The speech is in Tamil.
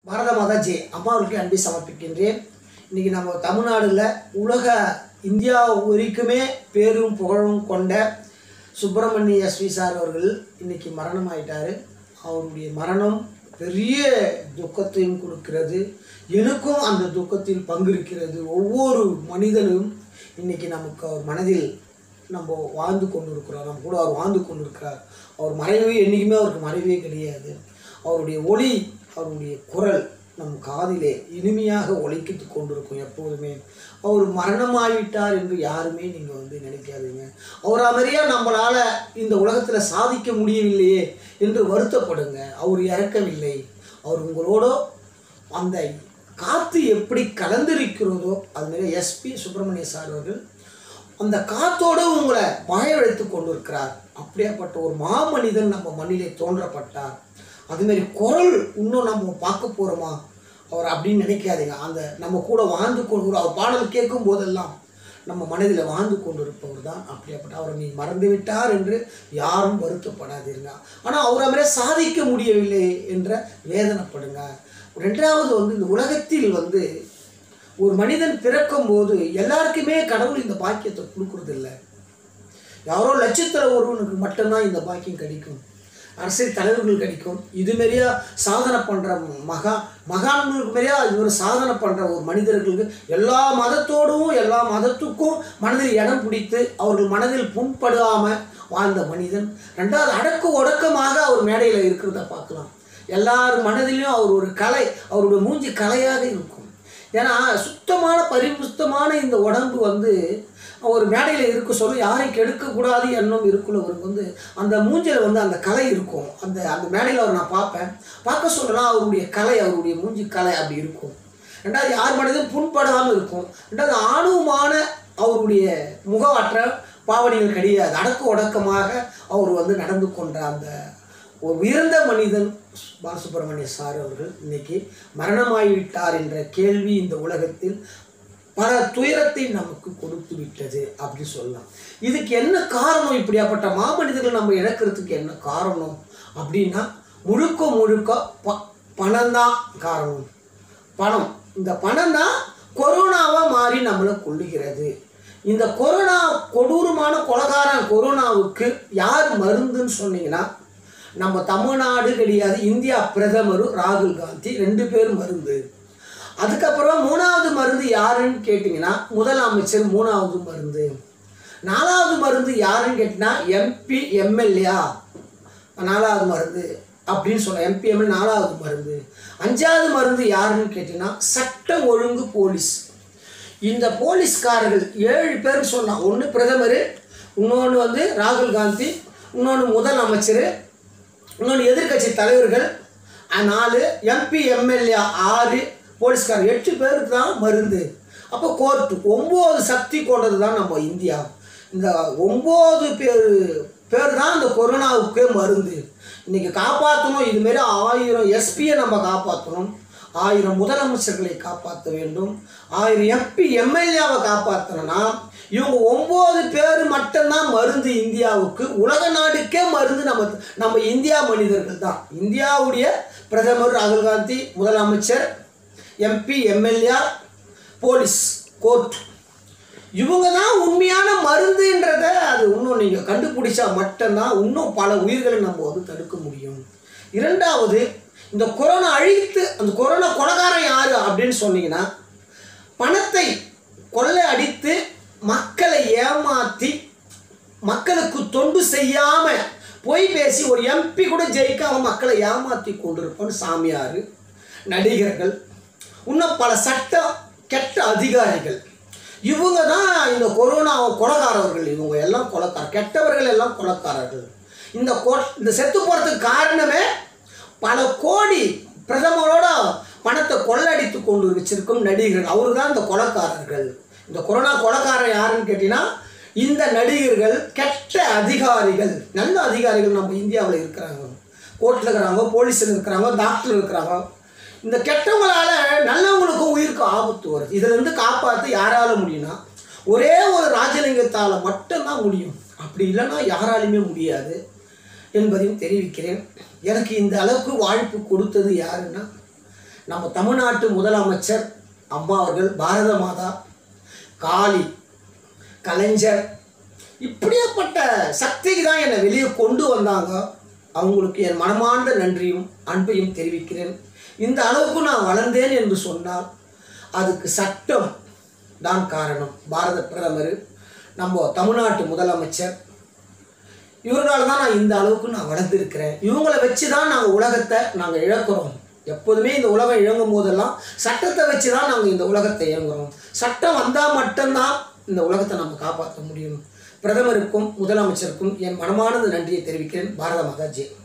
பாரத மாதா ஜே அம்மாவுக்கு அன்பை சமர்ப்பிக்கின்றேன் இன்னைக்கு நம்ம தமிழ்நாடுல உலக இந்தியா வரைக்குமே பேரும் புகழும் கொண்ட சுப்பிரமணிய எஸ்வி சார் அவர்கள் இன்னைக்கு மரணம் ஆயிட்டாரு அவருடைய மரணம் பெரிய துக்கத்தையும் கொடுக்கிறது எனக்கும் அந்த துக்கத்தில் பங்கிருக்கிறது ஒவ்வொரு மனிதனும் இன்னைக்கு நமக்கு அவர் மனதில் நம்ம வாழ்ந்து கொண்டு இருக்கிறோம் நம்ம கூட அவர் வாழ்ந்து கொண்டு இருக்கிறார் அவர் மறைவே என்றைக்குமே அவருக்கு மறைவே கிடையாது அவருடைய ஒளி அவருடைய குரல் நம் காதிலே இனிமையாக ஒலிக்கிட்டு கொண்டிருக்கும் எப்போதுமே அவர் மரணமாகிவிட்டார் என்று யாருமே நீங்கள் வந்து நினைக்காதீங்க அவரா மாதிரியா நம்மளால் இந்த உலகத்தில் சாதிக்க முடியவில்லையே என்று வருத்தப்படுங்க அவர் இறக்கவில்லை அவர் உங்களோட அந்த காற்று எப்படி கலந்திருக்கிறதோ அதுமாரி எஸ்பி சுப்பிரமணிய சார் அவர்கள் அந்த காத்தோடு உங்களை வாயழைத்து கொண்டிருக்கிறார் அப்படியாப்பட்ட ஒரு மாமனிதன் நம்ம மண்ணிலே தோன்றப்பட்டார் அதுமாரி குரல் இன்னும் நம்ம பார்க்க போகிறோமா அவர் அப்படின்னு நினைக்காதீங்க அந்த நம்ம கூட வாழ்ந்து கொண்டு அவர் பாடல் கேட்கும் போதெல்லாம் நம்ம மனதில் வாழ்ந்து கொண்டிருப்பவர் தான் அப்படியாப்பட்ட அவரை நீ மறந்து விட்டார் என்று யாரும் வருத்தப்படாதீங்க ஆனால் அவரை மாதிரியே சாதிக்க முடியவில்லை என்ற வேதனைப்படுங்க ரெண்டாவது வந்து இந்த உலகத்தில் வந்து ஒரு மனிதன் பிறக்கும் போது எல்லாருக்குமே கடவுள் இந்த பாக்கியத்தை கொடுக்கறது இல்லை யாரோ லட்சத்தில் ஒருவனுக்கு மட்டும்தான் இந்த பாக்கியம் கிடைக்கும் அரசியல் தலைவர்கள் கிடைக்கும் இது மாரியா சாதனை பண்ணுற மகா மகான்களுக்கு மாரியா இது ஒரு சாதனை பண்ணுற ஒரு மனிதர்களுக்கு எல்லா மதத்தோடும் எல்லா மதத்துக்கும் மனதில் இடம் பிடித்து அவர்கள் மனதில் புண்படாமல் வாழ்ந்த மனிதன் ரெண்டாவது அடக்க ஒடக்கமாக அவர் மேடையில் இருக்கிறத பார்க்கலாம் எல்லார் மனதிலையும் அவர் ஒரு கலை அவருடைய மூஞ்சி கலையாக இருக்கும் ஏன்னா சுத்தமான பரிசுத்தமான இந்த உடம்பு வந்து ஒரு மேடையில் இருக்க சொல்ல யாரையும் கெடுக்கக்கூடாது எண்ணம் இருக்குள்ளவருக்கு வந்து அந்த மூஞ்சில் வந்து அந்த கலை இருக்கும் அந்த அந்த மேடையில் அவர் நான் பார்ப்பேன் பார்க்க சொல்லலாம் அவருடைய கலை அவருடைய மூஞ்சி கலை அப்படி இருக்கும் ரெண்டாவது யார் மனதும் புண்படாமல் இருக்கும் ரெண்டாவது ஆணுவமான அவருடைய முகவாற்ற பாவனைகள் கிடையாது அடக்க ஒடக்கமாக அவர் வந்து நடந்து கொண்ட அந்த ஒரு உயர்ந்த மனிதன் பாலசுப்ரமணிய சார் அவர்கள் இன்னைக்கு மரணமாகிவிட்டார் என்ற கேள்வி இந்த உலகத்தில் பல துயரத்தை நமக்கு கொடுத்து விட்டது அப்படி சொல்லலாம் இதுக்கு என்ன காரணம் இப்படியாப்பட்ட மாமனிதர்கள் நம்ம இழக்கிறதுக்கு என்ன காரணம் அப்படின்னா முழுக்க முழுக்க ப பணம் தான் காரணம் பணம் இந்த பணம் தான் கொரோனாவாக மாறி நம்மளை கொள்ளுகிறது இந்த கொரோனா கொடூரமான கொலகாரன் கொரோனாவுக்கு யார் மருந்துன்னு சொன்னீங்கன்னா நம்ம தமிழ்நாடு கிடையாது இந்தியா பிரதமரும் ராகுல் காந்தி ரெண்டு பேரும் மருந்து அதுக்கப்புறம் மூணாவது மருந்து யாருன்னு கேட்டிங்கன்னா முதலமைச்சர் மூணாவது மருந்து நாலாவது மருந்து யாருன்னு கேட்டிங்கன்னா எம்பி எம்எல்ஏ நாலாவது மருந்து அப்படின்னு சொல்ல எம்பி எம்எல் நாலாவது மருந்து அஞ்சாவது மருந்து யாருன்னு கேட்டிங்கன்னா சட்டம் ஒழுங்கு போலீஸ் இந்த போலீஸ்காரர்கள் ஏழு பேர் சொன்னான் ஒன்று பிரதமர் இன்னொன்று வந்து ராகுல் காந்தி இன்னொன்று முதலமைச்சர் இன்னொன்று எதிர்க்கட்சி தலைவர்கள் நாலு எம்பி எம்எல்ஏ ஆறு போலீஸ்காரர் எட்டு பேருக்கு தான் மருந்து அப்போ கோர்ட்டு ஒம்பது சக்தி கொண்டது தான் நம்ம இந்தியா இந்த ஒம்பது பேர் பேர் தான் இந்த கொரோனாவுக்கே மருந்து இன்றைக்கி காப்பாற்றணும் இதுமாரி ஆயிரம் எஸ்பியை நம்ம காப்பாற்றணும் ஆயிரம் முதலமைச்சர்களை காப்பாற்ற வேண்டும் ஆயிரம் எம்பி எம்எல்ஏவை காப்பாற்றணும்னா இவங்க ஒம்பது பேர் மட்டும்தான் மருந்து இந்தியாவுக்கு உலக நாடுக்கே மருந்து நம்ம நம்ம இந்தியா மனிதர்கள் தான் இந்தியாவுடைய பிரதமர் ராகுல் காந்தி முதலமைச்சர் எம்பி எம்எல்ஏ போலீஸ் கோர்ட் இவங்க தான் உண்மையான மருந்துன்றத அது இன்னும் நீங்கள் கண்டுபிடிச்சா மட்டும்தான் இன்னும் பல உயிர்களை நம்ம வந்து தடுக்க முடியும் இரண்டாவது இந்த கொரோனா அழித்து அந்த கொரோனா கொலகாரம் யார் அப்படின்னு சொன்னீங்கன்னா பணத்தை கொள்ளை அடித்து மக்களை ஏமாற்றி மக்களுக்கு தொண்டு செய்யாமல் பொய் பேசி ஒரு எம்பி கூட ஜெயிக்காம மக்களை ஏமாற்றி கொண்டிருப்போம் சாமியார் நடிகர்கள் இன்னும் பல சட்ட கெட்ட அதிகாரிகள் இவங்க தான் இந்த கொரோனா கொலகாரர்கள் இவங்க எல்லாம் கொலக்கார கெட்டவர்கள் எல்லாம் கொலக்காரர்கள் இந்த கொ இந்த செத்து போகிறதுக்கு காரணமே பல கோடி பிரதமரோட பணத்தை கொள்ளடித்து கொண்டு வச்சிருக்கும் நடிகர்கள் அவரு தான் இந்த கொலக்காரர்கள் இந்த கொரோனா கொலக்காரன் யாருன்னு கேட்டிங்கன்னா இந்த நடிகர்கள் கெட்ட அதிகாரிகள் நல்ல அதிகாரிகள் நம்ம இந்தியாவில் இருக்கிறாங்க கோர்ட்டில் இருக்கிறாங்க போலீஸில் இருக்கிறாங்க டாக்டர் இருக்கிறாங்க இந்த கெட்டவங்களால நல்லவங்களுக்கும் உயிருக்கு ஆபத்து வருது இதிலிருந்து காப்பாற்ற யாரால முடியும்னா ஒரே ஒரு ராஜலிங்கத்தால் மட்டும்தான் முடியும் அப்படி இல்லைன்னா யாராலுமே முடியாது என்பதையும் தெரிவிக்கிறேன் எனக்கு இந்த அளவுக்கு வாழ்ப்பு கொடுத்தது யாருன்னா நம்ம தமிழ்நாட்டு முதலமைச்சர் அம்மா அவர்கள் பாரத மாதா காளி கலைஞர் இப்படியாப்பட்ட சக்திக்கு தான் என்னை வெளியே கொண்டு வந்தாங்க அவங்களுக்கு என் மனமார்ந்த நன்றியும் அன்பையும் தெரிவிக்கிறேன் இந்த அளவுக்கு நான் வளர்ந்தேன் என்று சொன்னால் அதுக்கு சட்டம் தான் காரணம் பாரத பிரதமர் நம்ம தமிழ்நாட்டு முதலமைச்சர் இவர்களால் தான் நான் இந்த அளவுக்கு நான் வளர்ந்துருக்கிறேன் இவங்கள வச்சு தான் நாங்கள் உலகத்தை நாங்கள் இழக்கிறோம் எப்போதுமே இந்த உலகம் இயங்கும் போதெல்லாம் சட்டத்தை வச்சு தான் நாங்கள் இந்த உலகத்தை இயங்குறோம் சட்டம் வந்தால் மட்டும்தான் இந்த உலகத்தை நம்ம காப்பாற்ற முடியும் பிரதமருக்கும் முதலமைச்சருக்கும் என் மனமானது நன்றியை தெரிவிக்கிறேன் பாரத மாதா ஜெய்